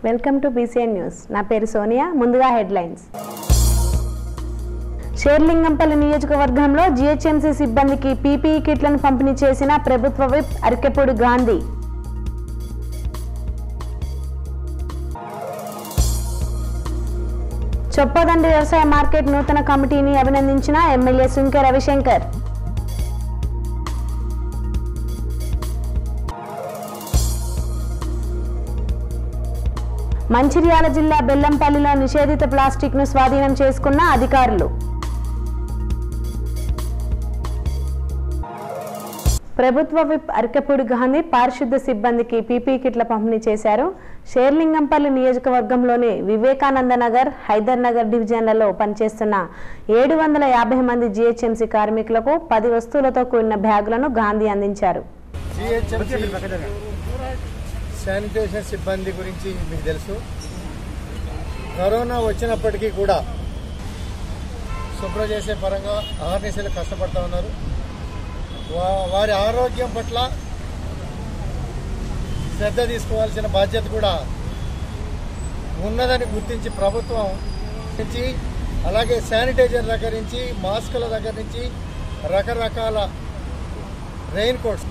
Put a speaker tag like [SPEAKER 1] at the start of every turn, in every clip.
[SPEAKER 1] Welcome to BCN news నా పేరు సోనియా ముందుగా హెడ్లైన్స్ షేర్లింగంపల్లి నియోజకవర్గంలో జీహెచ్ఎంసీ సిబ్బందికి పీపీఈ కిట్లను పంపిణీ చేసిన ప్రభుత్వ విప్ అరికెపూడి గాంధీ చొప్పదండి వ్యవసాయ మార్కెట్ నూతన కమిటీని అభినందించిన ఎమ్మెల్యే సుంకె రవిశంకర్ మంచిర్యాల జిల్లా బెల్లంపల్లిలో నిషేధిత ప్లాస్టిక్ను స్వాధీనం చేసుకున్న అధికారులు ప్రభుత్వ విప్ అరకెపూడి గాంధీ పారిశుద్ధ సిబ్బందికి పీపీ కిట్ల పంపిణీ చేశారు షేర్లింగంపల్లి నియోజకవర్గంలోని వివేకానంద నగర్ హైదర్ నగర్ డివిజన్లలో పనిచేస్తున్న ఏడు వందల యాభై మంది జీహెచ్ఎంసీ కార్మికులకు పది వస్తువులతో కూడిన బ్యాగులను గాంధీ అందించారు
[SPEAKER 2] జిహెచ్ఎంసీ శానిటేషన్ సిబ్బంది గురించి మీకు తెలుసు కరోనా వచ్చినప్పటికీ కూడా శుభ్రం చేసే పరంగా ఆర్నిసలు కష్టపడతా ఉన్నారు వా- వారి ఆరోగ్యం పట్ల శ్రద్ధ తీసుకోవాల్సిన బాధ్యత కూడా ఉన్నదని గుర్తించి ప్రభుత్వం నుంచి అలాగే శానిటైజర్ దగ్గర నుంచి మాస్కుల దగ్గర నుంచి రకరకాల రెయిన్ కోట్స్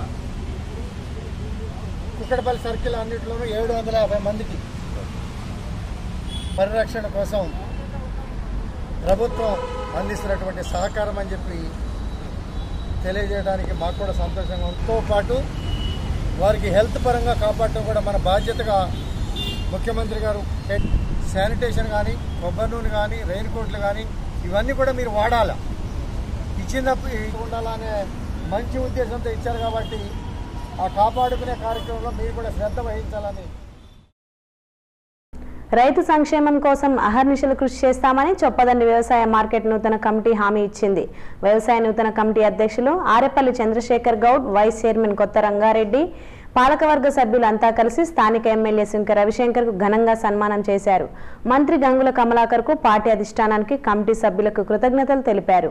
[SPEAKER 2] కుక్కడపల్లి సర్కిల్ అన్నింటిలోనూ ఏడు వందల యాభై మందికి పరిరక్షణ కోసం ప్రభుత్వం అందిస్తున్నటువంటి సహకారం అని చెప్పి తెలియజేయడానికి మాకు కూడా సంతోషంగా ఉందితో పాటు వారికి హెల్త్ పరంగా కాపాడటం కూడా మన బాధ్యతగా ముఖ్యమంత్రి గారు పెట్- శానిటేషన్ కానీ కొబ్బరి నూనె కానీ రెయిన్ కోట్లు కానీ ఇవన్నీ కూడా మీరు వాడాలా ఇచ్చినప్పుడు ఉండాలనే మంచి ఉద్దేశంతో ఇచ్చారు కాబట్టి ఆ కాపాడుకునే కార్యక్రమంలో మీరు కూడా శ్రద్ధ వహించాలని
[SPEAKER 1] రైతు సంక్షేమం కోసం అహర్నిశలు కృషి చేస్తామని చొప్పదండి వ్యవసాయ మార్కెట్ నూతన కమిటీ హామీ ఇచ్చింది వ్యవసాయ నూతన కమిటీ అధ్యక్షులు ఆరెపల్లి చంద్రశేఖర్ గౌడ్ వైస్ చైర్మన్ కొత్త రంగారెడ్డి పాలకవర్గ సభ్యులంతా కలిసి స్థానిక ఎమ్మెల్యే శంకర రవిశంకర్ కు ఘనంగా సన్మానం చేశారు మంత్రి గంగుల కమలాకర్ కు పార్టీ అధిష్టానానికి కమిటీ సభ్యులకు కృతజ్ఞతలు తెలిపారు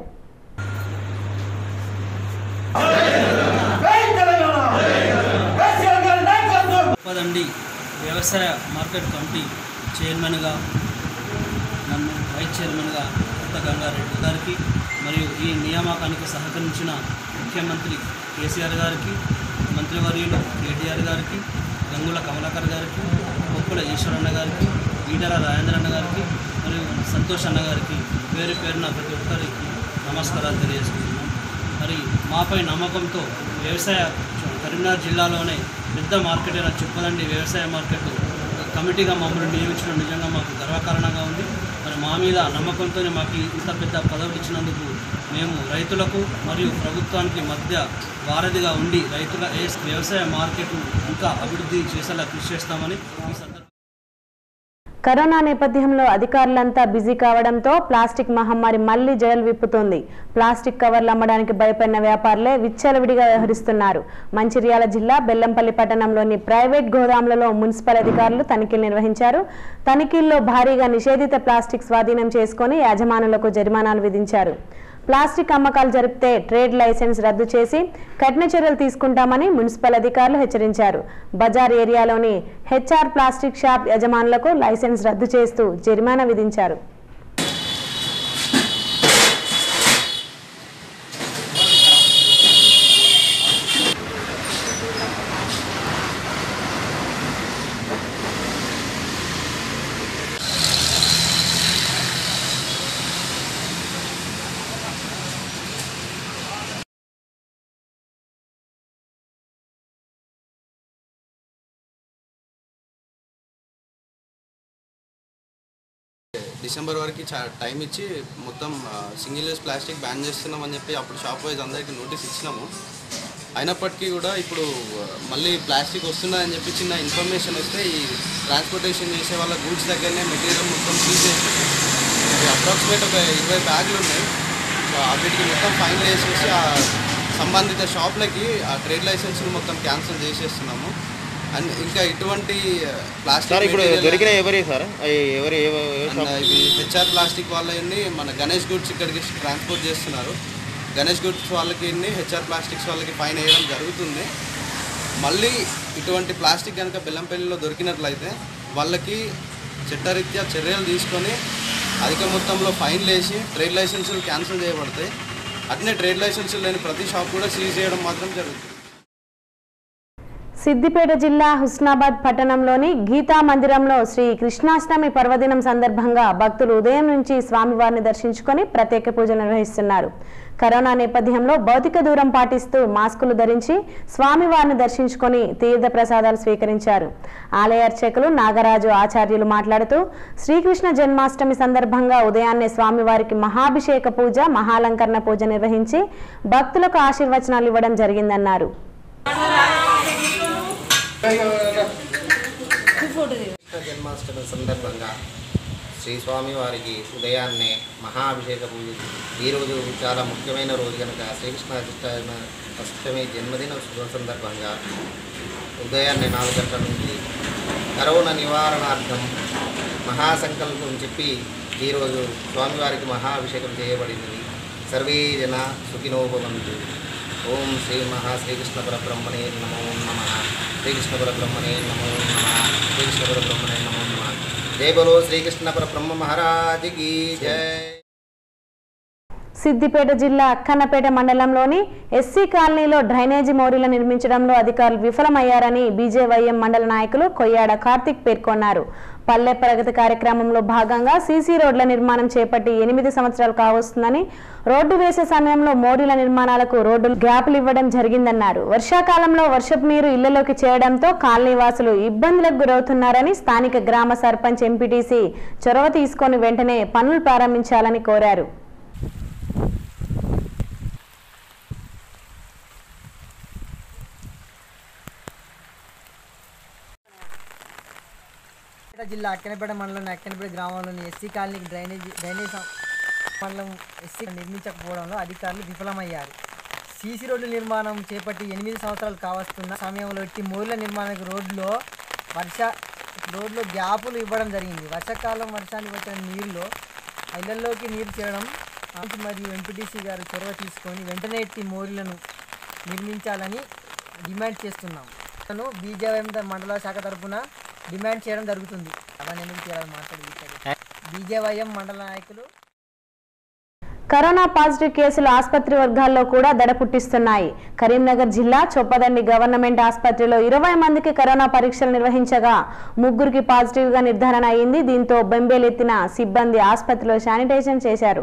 [SPEAKER 3] పదండి వ్యవసాయ మార్కెట్ కమిటీ చైర్మన్గా నన్ను వైస్ చైర్మన్గా కొత్త గంగారెడ్డి గారికి మరియు ఈ నియామకానికి సహకరించిన ముఖ్యమంత్రి కేసీఆర్ గారికి మంత్రివర్యులు కేటీఆర్ గారికి గంగుల కమలాకర్ గారికి కొప్పుల ఈశ్వరన్న గారికి ఈటల రాజేంద్రన్న గారికి మరియు సంతోష్ అన్న గారికి పేరు పేరున ప్రతి ఒక్కరికి నమస్కారాలు తెలియజేసుకుంటున్నాం మరి మాపై నమ్మకంతో వ్యవసాయ కరీంనగర్ జిల్లాలోనే పెద్ద మార్కెట్ అయిన చుప్పదండి వ్యవసాయ మార్కెట్ కమిటీగా మమ్మల్ని నియమించడం నిజంగా మాకు గర్వకారణంగా ఉంది మరి మా మీద నమ్మకంతోనే మాకు ఇంత పెద్ద పదవులు ఇచ్చినందుకు మేము రైతులకు మరియు ప్రభుత్వానికి మధ్య వారధిగా ఉండి రైతుల ఏ- వ్యవసాయ మార్కెట్ ఇంకా అభివృద్ధి చేసేలా కృషి చేస్తామని ఈ సందర్భంగా
[SPEAKER 1] కరోనా నేపథ్యంలో అధికారులంతా బిజీ కావడంతో ప్లాస్టిక్ మహమ్మారి మళ్లీ జడలు విప్పుతోంది ప్లాస్టిక్ కవర్లు అమ్మడానికి భయపడిన వ్యాపారులే విచ్చలవిడిగా వ్యవహరిస్తున్నారు మంచిర్యాల జిల్లా బెల్లంపల్లి పట్టణంలోని ప్రైవేట్ గోదాములలో మున్సిపల్ అధికారులు తనిఖీలు నిర్వహించారు తనిఖీల్లో భారీగా నిషేధిత ప్లాస్టిక్ స్వాధీనం చేసుకొని యాజమానులకు జరిమానాలు విధించారు ప్లాస్టిక్ అమ్మకాలు జరిపితే ట్రేడ్ లైసెన్స్ రద్దు చేసి కఠిన చర్యలు తీసుకుంటామని మున్సిపల్ అధికారులు హెచ్చరించారు బజార్ ఏరియాలోని హెచ్ఆర్ ప్లాస్టిక్ షాప్ యజమానులకు లైసెన్స్ రద్దు చేస్తూ జరిమానా విధించారు
[SPEAKER 4] డిసెంబర్ వరకు చా- టైం ఇచ్చి మొత్తం సింగిల్ యూజ్ ప్లాస్టిక్ బ్యాన్ చేస్తున్నామని చెప్పి అప్పుడు షాప్ వైజ్ అందరికీ నోటీస్ ఇచ్చినాము అయినప్పటికీ కూడా ఇప్పుడు ఆ, మళ్ళీ ప్లాస్టిక్ వస్తున్నదని చెప్పి చిన్న ఇన్ఫర్మేషన్ వస్తే ఈ ట్రాన్స్పోర్టేషన్ చేసే వాళ్ళ గూడ్స్ దగ్గరనే మెటీరియల్ మొత్తం సీజ్ చేసేసి అప్రాక్సిమేట్ ఒక ఇరవై బ్యాగులు ఉన్నాయి సో వీటికి మొత్తం ఫైన్ వేసేసి ఆ సంబంధిత షాప్లకి ఆ ట్రేడ్ లైసెన్స్ని మొత్తం క్యాన్సిల్ చేసేస్తున్నాము అండ్ ఇంకా ఇటువంటి ప్లాస్టిక్
[SPEAKER 5] సార్ ఇప్పుడు
[SPEAKER 4] material-
[SPEAKER 5] దొరికిన ఎవరి సార్ అవి ఎవరు ఏ- ఏ షాప్
[SPEAKER 4] అండ్ ఇవి హెచ్ఆర్ ప్లాస్టిక్ వాళ్ళని మన గణేష్ గుడ్స్ ఇక్కడికి ట్రాన్స్పోర్ట్ చేస్తున్నారు గణేష్ గుడ్స్ వాళ్ళకి హెచ్ఆర్ ప్లాస్టిక్స్ వాళ్ళకి ఫైన్ వేయడం జరుగుతుంది మళ్ళీ ఇటువంటి ప్లాస్టిక్ కనుక బెల్లంపల్లిలో దొరికినట్లయితే వాళ్ళకి చట్టరీత్యా చర్యలు తీసుకొని అధిక మొత్తంలో ఫైన్లు వేసి ట్రేడ్ లైసెన్సులు క్యాన్సిల్ చేయబడతాయి అట్నే ట్రేడ్ లైసెన్సులు లేని ప్రతి షాప్ కూడా సీజ్ చేయడం మాత్రం జరుగుతుంది
[SPEAKER 1] సిద్దిపేట జిల్లా హుస్నాబాద్ పట్టణంలోని గీతా మందిరంలో శ్రీ కృష్ణాష్టమి పర్వదినం సందర్భంగా భక్తులు ఉదయం నుంచి స్వామివారిని దర్శించుకొని ప్రత్యేక పూజలు నిర్వహిస్తున్నారు కరోనా నేపథ్యంలో భౌతిక దూరం పాటిస్తూ మాస్కులు ధరించి స్వామివారిని దర్శించుకొని తీర్థ ప్రసాదాలు స్వీకరించారు ఆలయ అర్చకులు నాగరాజు ఆచార్యులు మాట్లాడుతూ శ్రీకృష్ణ జన్మాష్టమి సందర్భంగా ఉదయాన్నే స్వామివారికి మహాభిషేక పూజ మహాలంకరణ పూజ నిర్వహించి భక్తులకు ఆశీర్వచనాలు ఇవ్వడం జరిగిందన్నారు
[SPEAKER 5] కృష్ణ జన్మాష్టమి సందర్భంగా శ్రీ స్వామి వారికి ఉదయాన్నే మహాభిషేక పూజ ఈరోజు చాలా ముఖ్యమైన రోజు కనుక శ్రీకృష్ణ అష్టమి అష్టమి జన్మదిన శుభ సందర్భంగా ఉదయాన్నే నాలుగు గంటల నుంచి కరోనా నివారణార్థం మహాసంకల్పం చెప్పి ఈరోజు స్వామివారికి మహాభిషేకం చేయబడింది సర్వే జన సుఖినోభవంతు ఓం శ్రీ మహా శ్రీకృష్ణ పరబ్రహ్మణే నమో నమ శ్రీకృష్ణ పరబ్రహ్మణే నమో నమ శ్రీకృష్ణ పరబ్రహ్మణే నమో నమ జై బలో శ్రీకృష్ణ పరబ్రహ్మ మహారాజ్ కీ జై
[SPEAKER 1] సిద్దిపేట జిల్లా అక్కన్నపేట మండలంలోని ఎస్సీ కాలనీలో డ్రైనేజీ మోరీలు నిర్మించడంలో అధికారులు విఫలమయ్యారని బీజేవైఎం మండల నాయకులు కొయ్యాడ కార్తిక్ పేర్కొన్నారు పల్లె ప్రగతి కార్యక్రమంలో భాగంగా సీసీ రోడ్ల నిర్మాణం చేపట్టి ఎనిమిది సంవత్సరాలు కావస్తుందని రోడ్డు వేసే సమయంలో మోరీల నిర్మాణాలకు రోడ్డు గ్యాపులు ఇవ్వడం జరిగిందన్నారు వర్షాకాలంలో వర్షపు నీరు ఇళ్లలోకి చేరడంతో కాలనీ వాసులు ఇబ్బందులకు గురవుతున్నారని స్థానిక గ్రామ సర్పంచ్ ఎంపీటీసీ చొరవ తీసుకొని వెంటనే పనులు ప్రారంభించాలని కోరారు
[SPEAKER 6] సిద్దిపేట జిల్లా అక్కనపేట మండలం అక్కనపేట గ్రామంలోని ఎస్సీ కాలనీకి డ్రైనేజ్ డ్రైనేజ్ సం- మండలం ఎస్సీ నిర్మించకపోవడంలో అధికారులు విఫలమయ్యారు సీసీ రోడ్ల నిర్మాణం చేపట్టి ఎనిమిది సంవత్సరాలు కావస్తున్న సమయంలో ఇట్టి మోర్ల నిర్మాణానికి రోడ్లో వర్ష రోడ్లో గ్యాపులు ఇవ్వడం జరిగింది వర్షాకాలం వర్షానికి వచ్చిన నీరులో ఇళ్లలోకి నీరు చేరడం ఆంటీ మరియు ఎంపీటీసీ గారు చొరవ తీసుకొని వెంటనే ఇట్టి మోర్లను నిర్మించాలని డిమాండ్ చేస్తున్నాం అతను బీజేఎం మండల శాఖ తరఫున డిమాండ్ చేయడం జరుగుతుంది అలా ఎందుకు చేయాలని మాట్లాడి బీజేవైఎం మండల నాయకులు
[SPEAKER 1] కరోనా పాజిటివ్ కేసులు ఆసుపత్రి వర్గాల్లో కూడా దడ పుట్టిస్తున్నాయి కరీంనగర్ జిల్లా చొప్పదండి గవర్నమెంట్ ఆసుపత్రిలో ఇరవై మందికి కరోనా పరీక్షలు నిర్వహించగా ముగ్గురికి పాజిటివ్ గా నిర్ధారణ అయింది దీంతో బెంబేలెత్తిన సిబ్బంది ఆసుపత్రిలో శానిటైజేషన్ చేశారు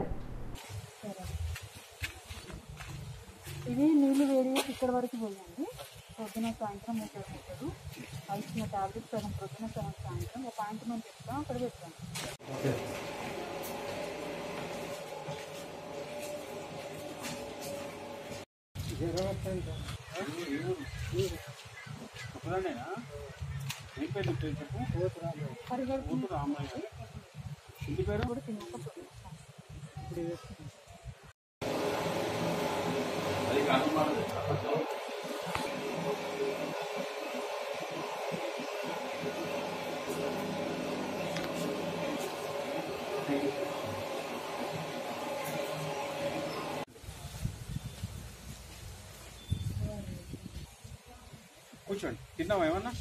[SPEAKER 7] ఇది నీళ్ళు వేడి ఇక్కడ వరకు పోయండి పొద్దున సాయంత్రం ముప్పై పెట్టారు కలిసిన టాబ్లెట్స్ సగం పొద్దున సగం సాయంత్రం ఒక ఆయింట్మెంట్ చెప్తాం అక్కడ పెడతాం
[SPEAKER 8] కూర్చోండి తిన్నావా ఏమన్నా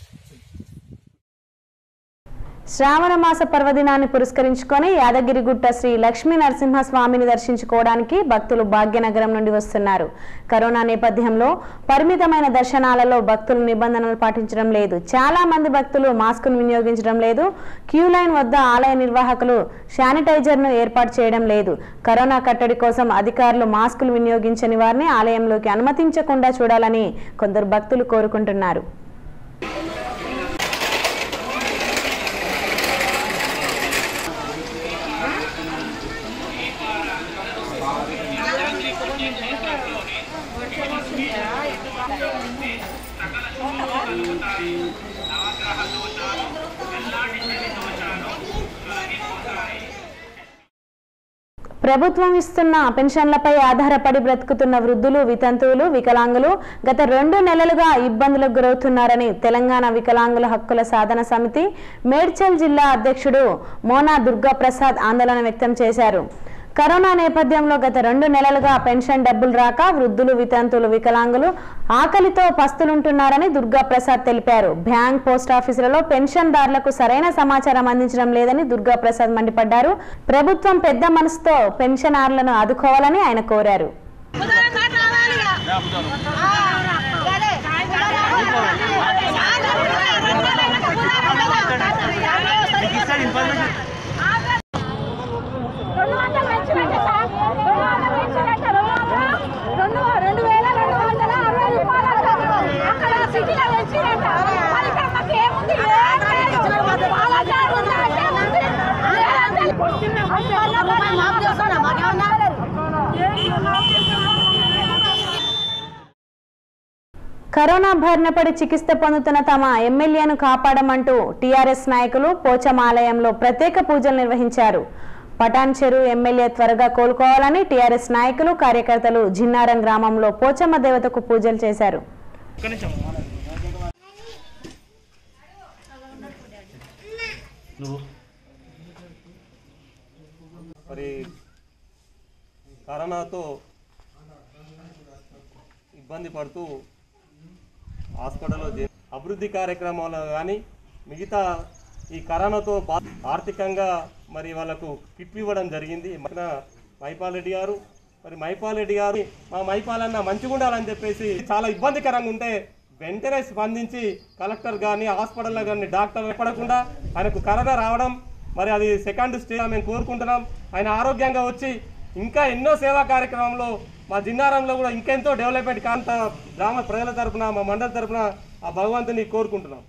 [SPEAKER 1] శ్రావణ మాస పర్వదినాన్ని పురస్కరించుకొని యాదగిరిగుట్ట శ్రీ లక్ష్మీ నరసింహస్వామిని దర్శించుకోవడానికి భక్తులు భాగ్యనగరం నుండి వస్తున్నారు కరోనా నేపథ్యంలో పరిమితమైన దర్శనాలలో భక్తులు నిబంధనలు పాటించడం లేదు చాలా మంది భక్తులు మాస్కును వినియోగించడం లేదు క్యూ లైన్ వద్ద ఆలయ నిర్వాహకులు శానిటైజర్ను ఏర్పాటు చేయడం లేదు కరోనా కట్టడి కోసం అధికారులు మాస్కులు వినియోగించని వారిని ఆలయంలోకి అనుమతించకుండా చూడాలని కొందరు భక్తులు కోరుకుంటున్నారు ప్రభుత్వం ఇస్తున్న పెన్షన్లపై ఆధారపడి బ్రతుకుతున్న వృద్ధులు వితంతువులు వికలాంగులు గత రెండు నెలలుగా ఇబ్బందులకు గురవుతున్నారని తెలంగాణ వికలాంగుల హక్కుల సాధన సమితి మేడ్చల్ జిల్లా అధ్యక్షుడు మోనా దుర్గాప్రసాద్ ఆందోళన వ్యక్తం చేశారు కరోనా నేపథ్యంలో గత రెండు నెలలుగా పెన్షన్ డబ్బులు రాక వృద్ధులు వితంతులు వికలాంగులు ఆకలితో పస్తులుంటున్నారని దుర్గా ప్రసాద్ తెలిపారు బ్యాంక్ పోస్ట్ ఆఫీసులలో పెన్షన్దారులకు సరైన సమాచారం అందించడం లేదని దుర్గా ప్రసాద్ మండిపడ్డారు ప్రభుత్వం పెద్ద మనసుతో పెన్షనర్లను ఆదుకోవాలని ఆయన కోరారు
[SPEAKER 8] రెండు వందలు పెంచి పెట్టే సార్ రెండు వందలు పెంచి పెట్టారు రెండు రెండు వేల రెండు వందల అరవై రూపాయలు అంటారు. అక్కడ సిటీలో పెంచి పెట్టారు మరి ఇక్కడ మాకు ఏముంది ఏం లేదు. పాలచారు ఉందా అంటే ఉంది. లేదంటే అంతకన్నా మాకు చేస్తారా? మాకేమన్నా
[SPEAKER 1] కరోనా బారిన పడి చికిత్స పొందుతున్న తమ ఎమ్మెల్యేను కాపాడమంటూ టీఆర్ఎస్ నాయకులు పోచమాలయంలో ప్రత్యేక పూజలు నిర్వహించారు పటాన్ చెరువు ఎమ్మెల్యే త్వరగా కోలుకోవాలని టీఆర్ఎస్ నాయకులు కార్యకర్తలు జిన్నారం గ్రామంలో పోచమ్మ దేవతకు పూజలు చేశారు
[SPEAKER 9] మరి కరోనాతో ఇబ్బంది పడుతూ హాస్పిటల్లో చే- అభివృద్ధి కార్యక్రమాలు కానీ మిగతా ఈ కరోనాతో బా ఆర్థికంగా మరి వాళ్ళకు కిట్లు ఇవ్వడం జరిగింది మన మైపాల్ రెడ్డి గారు మరి మైపాల్ రెడ్డి గారు మా మైపాలన్న మంచిగా ఉండాలని చెప్పేసి చాలా ఇబ్బందికరంగా ఉంటే వెంటనే స్పందించి కలెక్టర్ కానీ హాస్పిటల్లో కానీ డాక్టర్ పడకుండా ఆయనకు కరోనా రావడం మరి అది సెకండ్ స్టేజ్ మేము కోరుకుంటున్నాం ఆయన ఆరోగ్యంగా వచ్చి ఇంకా ఎన్నో సేవా కార్యక్రమంలో మా జిన్నారంలో కూడా ఇంకెంతో డెవలప్మెంట్ కాంత గ్రామ ప్రజల తరపున మా మండల తరపున ఆ భగవంతుని కోరుకుంటున్నాం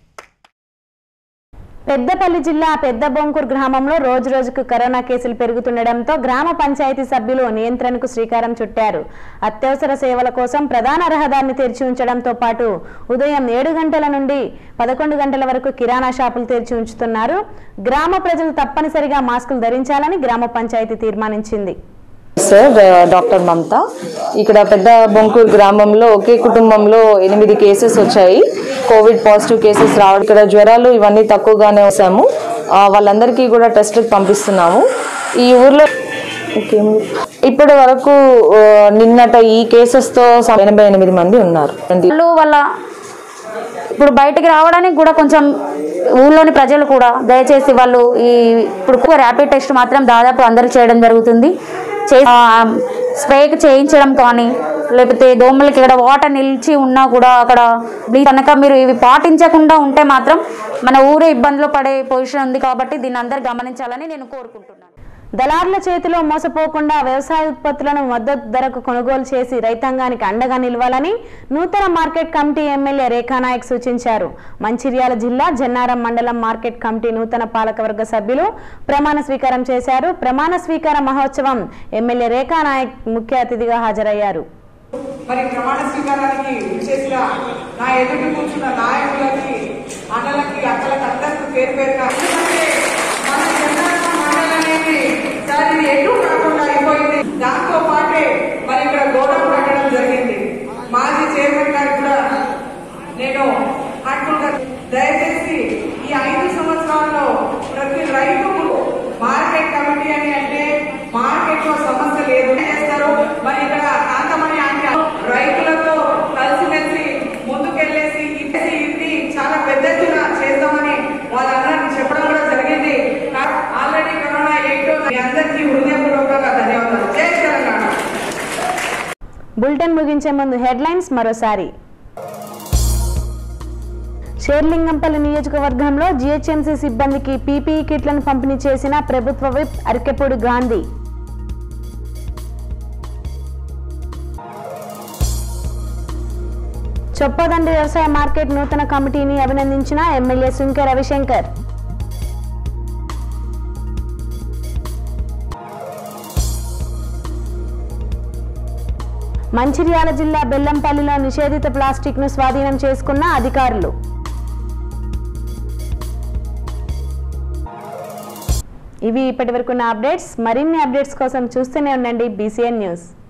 [SPEAKER 1] పెద్దపల్లి జిల్లా పెద్ద బొంకూరు గ్రామంలో రోజు రోజుకు కరోనా కేసులు పెరుగుతుండటంతో గ్రామ పంచాయతీ సభ్యులు నియంత్రణకు శ్రీకారం చుట్టారు అత్యవసర సేవల కోసం ప్రధాన రహదారిని తెరిచి ఉంచడంతో పాటు ఉదయం ఏడు గంటల నుండి పదకొండు గంటల వరకు కిరాణా షాపులు తెరిచి ఉంచుతున్నారు గ్రామ ప్రజలు తప్పనిసరిగా మాస్కులు ధరించాలని గ్రామ పంచాయతీ తీర్మానించింది
[SPEAKER 10] సార్ డాక్టర్ మమత ఇక్కడ పెద్ద బొంకూరు గ్రామంలో ఒకే కుటుంబంలో ఎనిమిది కేసెస్ వచ్చాయి కోవిడ్ పాజిటివ్ కేసెస్ రావడం ఇక్కడ జ్వరాలు ఇవన్నీ తక్కువగానే వస్తాము ఆ, వాళ్ళందరికీ కూడా టెస్ట్కి పంపిస్తున్నాము ఈ ఊర్లో ఇంకేమి- ఇప్పటి వరకు ఆ, నిన్నట ఈ కేసెస్తో ఎనభై ఎనిమిది మంది ఉన్నారు
[SPEAKER 11] వాళ్ళు వాళ్ళ ఇప్పుడు బయటికి రావడానికి కూడా కొంచెం ఊళ్ళోని ప్రజలు కూడా దయచేసి వాళ్ళు ఈ ఇప్పుడు ర్యాపిడ్ టెస్ట్ మాత్రం దాదాపు అందరూ చేయడం జరుగుతుంది చే- ఆ, స్ప్రేకి చేయించడం కానీ లేకపోతే దోమలకి ఇక్కడ వాటర్ నిలిచి ఉన్నా కూడా అక్కడ బ్లీచ్ కనుక మీరు ఇవి పాటించకుండా ఉంటే మాత్రం మన ఊరే ఇబ్బందులు పడే పొజిషన్ ఉంది కాబట్టి దీన్ని అందరు గమనించాలని నేను కోరుకుంటున్నాను
[SPEAKER 1] దళారుల చేతిలో మోసపోకుండా వ్యవసాయ ఉత్పత్తులను మద్దతు ధరకు కొనుగోలు చేసి రైతాంగానికి అండగా నిలవాలని నూతన మార్కెట్ కమిటీ ఎమ్మెల్యే రేఖానాయక్ సూచించారు మంచిర్యాల జిల్లా జన్నారం మండలం మార్కెట్ కమిటీ నూతన పాలకవర్గ సభ్యులు ప్రమాణ స్వీకారం చేశారు ప్రమాణ స్వీకార మహోత్సవం ఎమ్మెల్యే రేఖానాయక్ ముఖ్య అతిథిగా హాజరయ్యారు
[SPEAKER 12] మరి ప్రమాణ స్వీకారానికి చేసిన నా ఎదుటి కూర్చున్న నాయకులకి అన్నలకి అక్కలకి అందరికీ పేరు పేరుగా ఎందుకంటే మన జనరల్ మండలి అనేది దాని ఎటు కాకుండా అయిపోయింది దాంతో పాటే మరి ఇక్కడ గోడౌన్ కట్టడం జరిగింది మాజీ చైర్మన్ గారికి కూడా నేను హార్ట్ఫుల్గా దయచేసి ఈ ఐదు సంవత్సరాల్లో ప్రతి రైతుకు మార్కెట్ కమిటీ అని అంటే మార్కెట్ లో సమస్య లేదు చేస్తారు మరి ఇక్కడ కాంతమణి అంటే రైతులతో కలిసిమెలిసి ముందుకెళ్లేసి ఇది ఇది చాలా పెద్ద ఎత్తున చేద్దామని వాళ్ళందరికీ చెప్పడం కూడా జరిగింది ఆల్రెడీ కరోనా ఏంటో మీ అందరికీ హృదయపూర్వకంగా ధన్యవాదాలు జై తెలంగాణ
[SPEAKER 1] బులెటిన్ ముగించే ముందు హెడ్లైన్స్ మరోసారి షేర్లింగంపల్లి నియోజకవర్గంలో జీహెచ్ఎంసీ సిబ్బందికి పీపీఈ కిట్లను పంపిణీ చేసిన ప్రభుత్వ విప్ అరికెపూడి గాంధీ చొప్పదండి వ్యవసాయ మార్కెట్ నూతన కమిటీని అభినందించిన ఎమ్మెల్యే సుంకె రవిశంకర్ మంచిర్యాల జిల్లా బెల్లంపల్లిలో నిషేధిత ప్లాస్టిక్ ను స్వాధీనం చేసుకున్న అధికారులు ఇవి ఇప్పటి వరకున్న అప్డేట్స్ మరిన్ని అప్డేట్స్ కోసం చూస్తూనే ఉండండి బీసీఎన్ న్యూస్